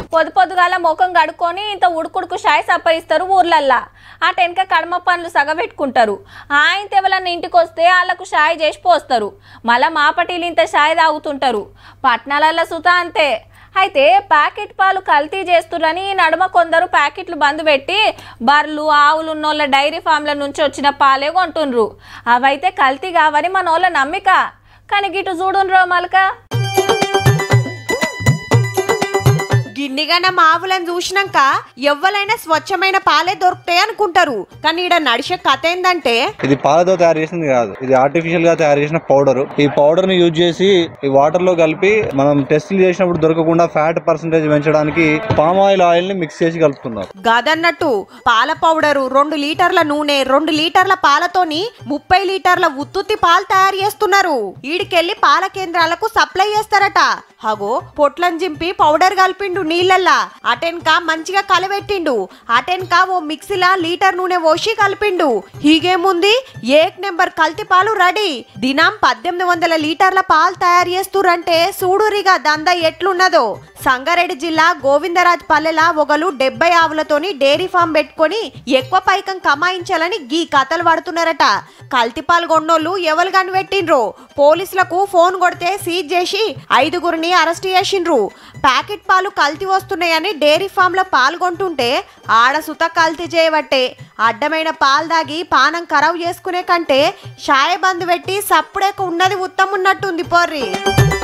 పొద్దు పొద్దుగాల ముఖం కడుక్కొని ఇంత ఉడుకుడుకు షాయ్ సప్పరిస్తారు ఊర్లల్లా ఆ టెనక కడమ పనులు సగబెట్టుకుంటారు ఆయన ఎవరన్నా ఇంటికి వస్తే వాళ్ళకు షాయ్ చేసి పోస్తారు మళ్ళా మాపటీలు ఇంత షాయ్ తాగుతుంటారు పట్నాలల్లో సుతా అంతే అయితే ప్యాకెట్ పాలు కల్తీ చేస్తురని ఈ నడుమ కొందరు ప్యాకెట్లు బంద్ పెట్టి బర్రెలు ఆవులు ఉన్నోళ్ళ డైరీ ఫామ్ల నుంచి వచ్చిన పాలే కొంటుండ్రు అవైతే కల్తీ కావని మనోళ్ళ నమ్మిక కానీ గిటు చూడుండ్రో మలక గిన్నిగన్న మావులను చూసినాక ఎవ్వలైనా స్వచ్ఛమైన పాలే దొరుకుతాయి అనుకుంటారు కానీ ఈడ నడిచే కథ ఏందంటే ఇది పాలతో తయారు చేసింది కాదు ఇది ఆర్టిఫిషియల్ గా తయారు చేసిన పౌడర్ ఈ పౌడర్ ని యూజ్ చేసి ఈ వాటర్ లో కలిపి మనం టెస్టులు చేసినప్పుడు దొరకకుండా ఫ్యాట్ పర్సంటేజ్ పెంచడానికి పామ్ ఆయిల్ ఆయిల్ ని మిక్స్ చేసి కలుపుతున్నారు గదన్నట్టు పాల పౌడరు రెండు లీటర్ల నూనె రెండు లీటర్ల పాలతోని ముప్పై లీటర్ల ఉత్తుత్తి పాలు తయారు చేస్తున్నారు ఈడికెళ్ళి పాల కేంద్రాలకు సప్లై చేస్తారట హగో పొట్లను జింపి పౌడర్ కలిపిండు నీళ్ళల్లా అటెన్క మంచిగా కలబెట్టిండు అటెన్క ఓ మిక్సీలా లీటర్ నూనె పోసి కలిపిండు హీగేముంది ఏక్ నెంబర్ కల్తీ పాలు రెడీ దినం పద్దెనిమిది వందల లీటర్ల పాలు తయారు చేస్తురంటే చూడురిగా దంద ఎట్లున్నదో సంగారెడ్డి జిల్లా గోవిందరాజ్ పల్లెల ఒకలు డెబ్బై ఆవులతోని డైరీ ఫామ్ పెట్టుకొని ఎక్కువ పైకం కమాయించాలని గీ కథలు పడుతున్నారట కల్తీ పాలు కొన్నోళ్ళు ఎవరు కనిపెట్టిండ్రు పోలీసులకు ఫోన్ కొడితే సీజ్ చేసి ఐదుగురిని అరెస్ట్ చేసిండ్రు ప్యాకెట్ పాలు కల్తీ వస్తున్నాయని డైరీ ఫామ్ లో పాల్గొంటుంటే ఆడ సుత కల్తీ చేయబట్టే అడ్డమైన పాలు దాగి పానం ఖరాబ్ చేసుకునే కంటే షాయ బంద్ పెట్టి సప్పుడేక ఉన్నది ఉత్తమున్నట్టుంది పోర్రి